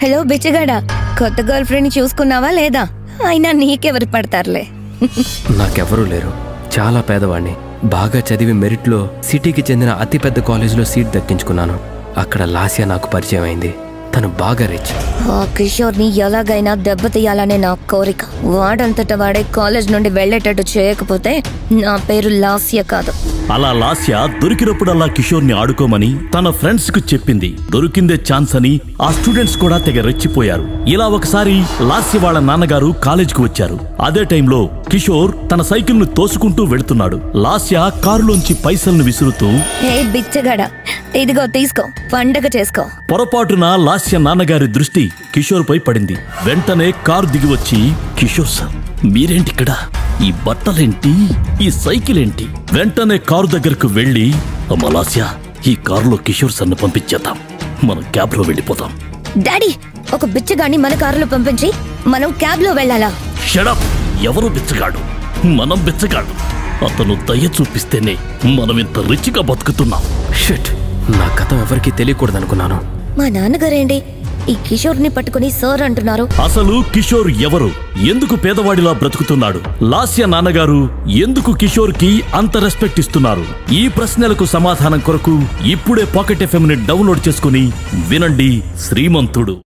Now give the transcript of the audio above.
hello బిచ్చగాడా కొత్త girl friend చూసుకున్నావా లేదా అయినా నీకెవరు పడతారులే నాకెవరూ లేరు చాలా పేదవాణ్ణి బాగా చదివి మెరిట్లో సిటీకి చెందిన అతిపెద్ద కాలేజీలో సీట్ దక్కించుకున్నాను అక్కడ లాస్యా నాకు పరిచయం అయింది తను బాగా రిచ్ ఆ కిషోర్ని ఎలాగైనా దెబ్బతీయాలనే నా కోరిక వాడంతట వాడే కాలేజ్ నుండి వెళ్ళేటట్టు చేయకపోతే నా పేరు లాస్య కాదు అలా లాస్య దొరికినప్పుడల్లా కిషోర్ ని ఆడుకోమని తన ఫ్రెండ్స్ కు చెప్పింది దొరికిందే ఛాన్స్ అని ఆ స్టూడెంట్స్ కూడా తెగ రెచ్చిపోయారు ఇలా ఒకసారి లాస్య వాళ్ళ నాన్నగారు కాలేజ్ కు వచ్చారు అదే టైంలో కిషోర్ తన సైకిల్ ను తోసుకుంటూ వెళుతున్నాడు లాస్య కారులోంచి పైసల్ని విసురుతూ హే బిచ్చగాడా ఇదిగో తీసుకో పండగ చేసుకో పొరపాటున లాస్య నాన్నగారి దృష్టి కిషోర్ పై పడింది వెంటనే కారు దిగి వచ్చి కిషోర్ సార్ మీరేంటిక్కడ ఈ బట్టలేంటి ఈ సైకిల్ ఏంటి వెంటనే కారు దగ్గరకు వెళ్ళి అమ్మ లాస్య ఈ కారులో కిషోర్ సార్ని పంపించేద్దాం మనం క్యాబ్ లో వెళ్ళిపోతాం డాడీ ఒక బిచ్చగాడిని మన కారులో పంపించి మనం క్యాబ్ లో వెళ్ళాలా షడప్ ఎవరు బిచ్చగాడు మనం బిచ్చగాడు అతను దయ చూపిస్తేనే మనం ఇంత రిచ్గా బతుకుతున్నాం షిట్ నా గతం ఎవరికీ తెలియకూడదనుకున్నాను మా నాన్నగారేంటి ఈ కిషోర్ని పట్టుకుని సార్ అంటున్నారు అసలు కిషోర్ ఎవరు ఎందుకు పేదవాడిలా బ్రతుకుతున్నాడు లాస్య నాన్నగారు ఎందుకు కిషోర్ కి అంత రెస్పెక్ట్ ఇస్తున్నారు ఈ ప్రశ్నలకు సమాధానం కొరకు ఇప్పుడే పాకెట్ ఎఫ్ఎం ని డౌన్లోడ్ చేసుకుని వినండి శ్రీమంతుడు